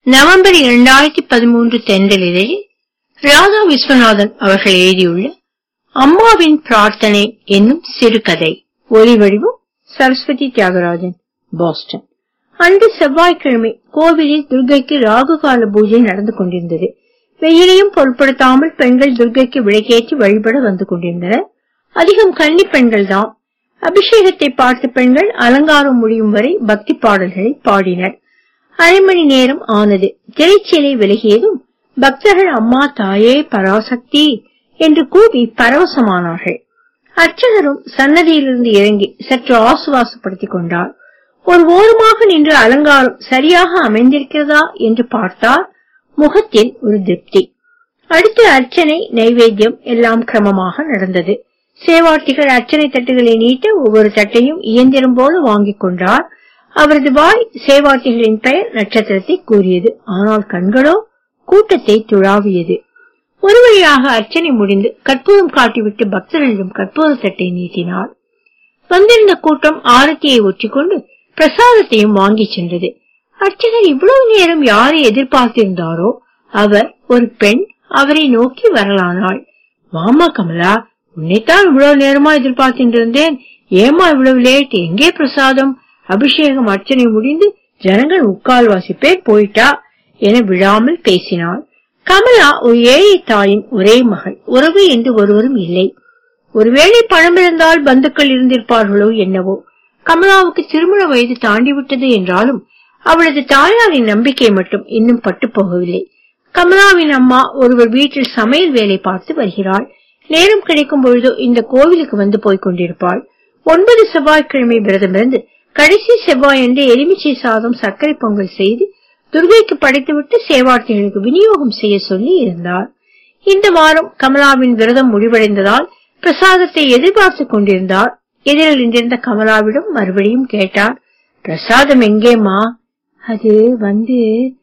November இரண்டாயிரத்தி பதிமூன்று தென்றலில் ராதா விஸ்வநாதன் அவர்கள் எழுதியுள்ள அம்மாவின் பிரார்த்தனை என்னும் சிறுகதை ஒலிவடிவம் சரஸ்வதி தியாகராஜன் பாஸ்டன் அன்று செவ்வாய்க்கிழமை கோவிலில் துர்கைக்கு ராகுகால பூஜை நடந்து கொண்டிருந்தது வெயிலையும் பொருட்படுத்தாமல் பெண்கள் துர்கைக்கு விளக்கேற்றி வழிபட வந்து கொண்டிருந்தனர் அதிகம் கன்னி பெண்கள் தான் அபிஷேகத்தை பார்த்த பெண்கள் அலங்காரம் முடியும் வரை பக்தி பாடல்களை பாடினர் அரை மணி நேரம் ஆனது திரைச்சீலை விலகியதும் பக்தர்கள் அம்மா தாயே பராசக்தி என்று கூவி பரவசமானார்கள் அர்ச்சகரும் சன்னதியிலிருந்து இறங்கி சற்று ஆசுவாசப்படுத்திக் கொண்டார் ஒரு ஓரமாக நின்று அலங்காரம் சரியாக அமைந்திருக்கிறதா என்று பார்த்தார் முகத்தில் ஒரு திருப்தி அடுத்து அர்ச்சனை நைவேத்தியம் எல்லாம் கிரமமாக நடந்தது சேவார்த்திகள் அர்ச்சனை தட்டுகளை நீட்ட ஒவ்வொரு தட்டையும் இயந்திரம் போல வாங்கிக் கொண்டார் அவரது வாய் சேவார்த்திகளின் பெயர் நட்சத்திரத்தை கூறியது ஆனால் கண்களோ கூட்டத்தை துழாவியது ஒரு வழியாக அர்ச்சனை முடிந்து கற்பூரம் காட்டிவிட்டு பக்தர்களிடம் கற்பூர தட்டை நீட்டினார் வந்திருந்த கூட்டம் ஆரத்தியை ஒற்றிக்கொண்டு பிரசாதத்தையும் வாங்கி சென்றது அர்ச்சகர் இவ்வளவு நேரம் யாரை எதிர்பார்த்திருந்தாரோ அவர் ஒரு பெண் அவரை நோக்கி வரலானாள் வாமா கமலா உன்னைத்தான் இவ்வளவு நேரமா எதிர்பார்த்துட்டு இருந்தேன் ஏமா இவ்வளவு லேட் எங்கே பிரசாதம் அபிஷேகம் அர்ச்சனை முடிந்து ஜனங்கள் முக்கால்வாசி பேர் போயிட்டா என விழாமல் பேசினாள் கமலா ஒரு ஏழை தாயின் ஒரே மகள் உறவு என்று ஒருவரும் இல்லை ஒருவேளை பணம் இருந்தால் பந்துக்கள் இருந்திருப்பார்களோ என்னவோ கமலாவுக்கு திருமண வயது தாண்டிவிட்டது என்றாலும் அவளது தாயாரின் நம்பிக்கை மட்டும் இன்னும் பட்டு போகவில்லை கமலாவின் அம்மா ஒருவர் வீட்டில் சமையல் வேலை பார்த்து வருகிறாள் நேரம் கிடைக்கும் பொழுதோ இந்த கோவிலுக்கு வந்து போய்க் கொண்டிருப்பாள் ஒன்பது செவ்வாய்க்கிழமை விரதமிருந்து கடைசி செவ்வாயன்று எலுமிச்சை சாதம் சர்க்கரை பொங்கல் செய்து துர்கைக்கு படைத்துவிட்டு சேவார்த்திகளுக்கு விநியோகம் செய்ய சொல்லி இருந்தார் இந்த வாரம் கமலாவின் விரதம் முடிவடைந்ததால் பிரசாதத்தை எதிர்பார்த்துக் கொண்டிருந்தார் எதிரில் நின்றிருந்த கமலாவிடம் மறுபடியும் கேட்டார் பிரசாதம் எங்கேம்மா அது வந்து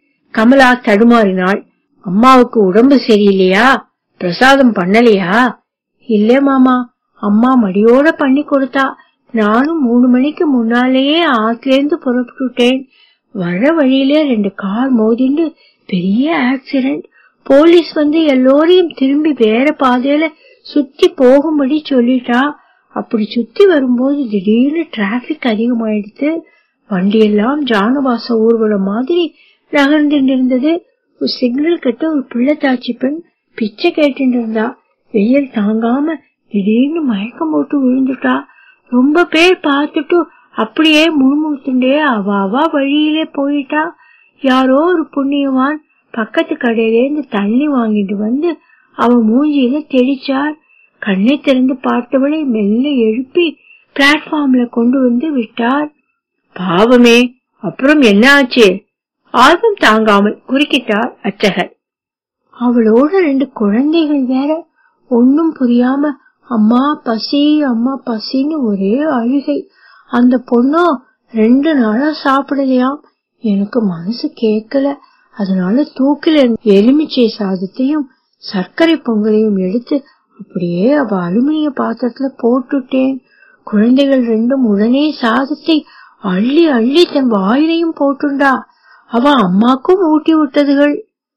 கமலா தடுமாறினாள் அம்மாவுக்கு உடம்பு சரியில்லையா பிரசாதம் பண்ணலையா இல்ல மாமா அம்மா மடியோட பண்ணி கொடுத்தா நானும் மூணு மணிக்கு முன்னாலேயே ஆத்திலேருந்து புறப்பட்டுட்டேன் வர வழியிலே ரெண்டு கார் மோதிண்டு பெரிய ஆக்சிடென்ட் போலீஸ் வந்து எல்லோரையும் திரும்பி வேற பாதையில சுத்தி போகும்படி சொல்லிட்டா அப்படி சுத்தி வரும்போது திடீர்னு டிராபிக் அதிகமாயிடுத்து வண்டியெல்லாம் ஜானவாச ஊர்வலம் மாதிரி நகர்ந்துட்டு இருந்தது ஒரு சிக்னல் கிட்ட ஒரு பிள்ளைத்தாச்சி பெண் பிச்சை கேட்டு இருந்தா வெயில் தாங்காம திடீர்னு மயக்கம் போட்டு விழுந்துட்டா ரொம்ப பேர் பார்த்துட்டு அப்படியே முணுமுணுத்துண்டே அவ அவ வழியிலே போயிட்டா யாரோ ஒரு புண்ணியவான் பக்கத்து கடையிலேருந்து தண்ணி வாங்கிட்டு வந்து அவ மூஞ்சியில தெளிச்சார் கண்ணை திறந்து பார்த்தவளை மெல்ல எழுப்பி பிளாட்ஃபார்ம்ல கொண்டு வந்து விட்டார் பாவமே அப்புறம் என்ன ஆச்சு ஆர்வம் தாங்காமல் குறுக்கிட்டார் அச்சகர் அவளோட ரெண்டு குழந்தைகள் வேற ஒன்னும் புரியாம அம்மா பசி அம்மா பசின்னு ஒரே அழுகை அந்த பொண்ணோ ரெண்டு நாளா சாப்பிடலையாம் எனக்கு மனசு கேட்கல அதனால தூக்கில எலுமிச்சை சாதத்தையும் சர்க்கரை பொங்கலையும் எடுத்து அப்படியே அவ அலுமினிய பாத்திரத்துல போட்டுட்டேன் குழந்தைகள் ரெண்டும் உடனே சாதத்தை அள்ளி அள்ளி தன் வாயிலையும் போட்டுண்டா அவ அம்மாக்கும் ஊட்டி விட்டதுகள்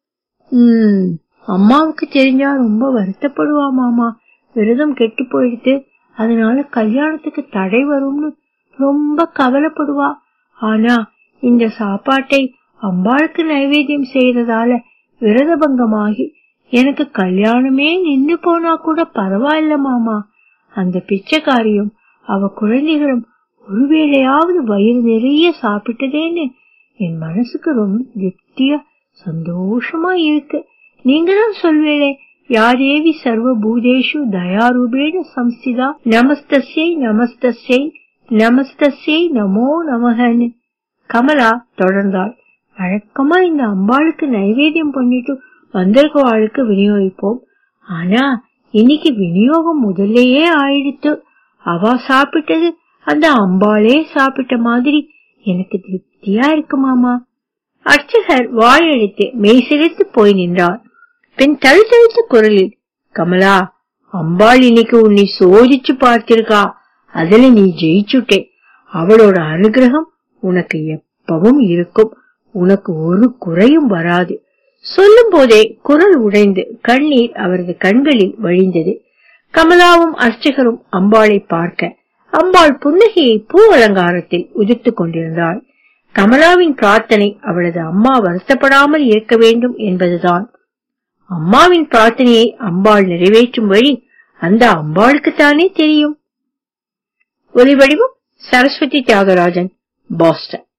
உம் அம்மாவுக்கு தெரிஞ்சா ரொம்ப வருத்தப்படுவா மாமா விரதம் கெட்டு போயிடுத்து அதனால கல்யாணத்துக்கு தடை வரும்னு ரொம்ப கவலைப்படுவா ஆனா இந்த சாப்பாட்டை அம்பாளுக்கு நைவேத்தியம் செய்யறதால விரதபங்கமாகி எனக்கு கல்யாணமே நின்னு போனா கூட பரவாயில்ல மாமா அந்த பிச்சைக்காரியும் அவ குழந்தைகளும் ஒருவேளையாவது வயிறு நிறைய சாப்பிட்டதேன்னு என் மனசுக்கு ரொம்ப திருப்தியா சந்தோஷமா இருக்கு நீங்க தான் சொல்வேளே யாதேவி சர்வ பூதேஷு தயாரூபேண சம்ஸ்திதா நமஸ்தஸ்யை நமஸ்தஸ்யை நமஸ்தஸ்யை நமோ நமகன்னு கமலா தொடர்ந்தாள் வழக்கமா இந்த அம்பாளுக்கு நைவேத்தியம் பண்ணிட்டு வந்திருக்கவாளுக்கு விநியோகிப்போம் ஆனா இன்னைக்கு விநியோகம் முதல்லயே ஆயிடுத்து அவ சாப்பிட்டது அந்த அம்பாளே சாப்பிட்ட மாதிரி எனக்கு திருப்தியா இருக்கு மாமா அர்ச்சகர் வாயெழுத்து மெய்சிலித்து போய் நின்றார் பின் தழுத்தழுத்த குரலில் கமலா அம்பாள் இன்னைக்கு உன்னை சோதிச்சு பார்த்திருக்கா அதுல நீ ஜெயிச்சுட்டே அவளோட அனுகிரகம் உனக்கு எப்பவும் இருக்கும் உனக்கு ஒரு குறையும் வராது சொல்லும் போதே குரல் உடைந்து கண்ணீர் அவரது கண்களில் வழிந்தது கமலாவும் அர்ச்சகரும் அம்பாளை பார்க்க அம்பாள் புன்னகையை பூ அலங்காரத்தில் உதிர்த்துக் கொண்டிருந்தாள் கமலாவின் பிரார்த்தனை அவளது அம்மா வருத்தப்படாமல் இருக்க வேண்டும் என்பதுதான் அம்மாவின் பிரார்த்தனையை அம்பாள் நிறைவேற்றும் வழி அந்த அம்பாளுக்குத்தானே தெரியும் ஒலிவடிவம் சரஸ்வதி தியாகராஜன் பாஸ்டன்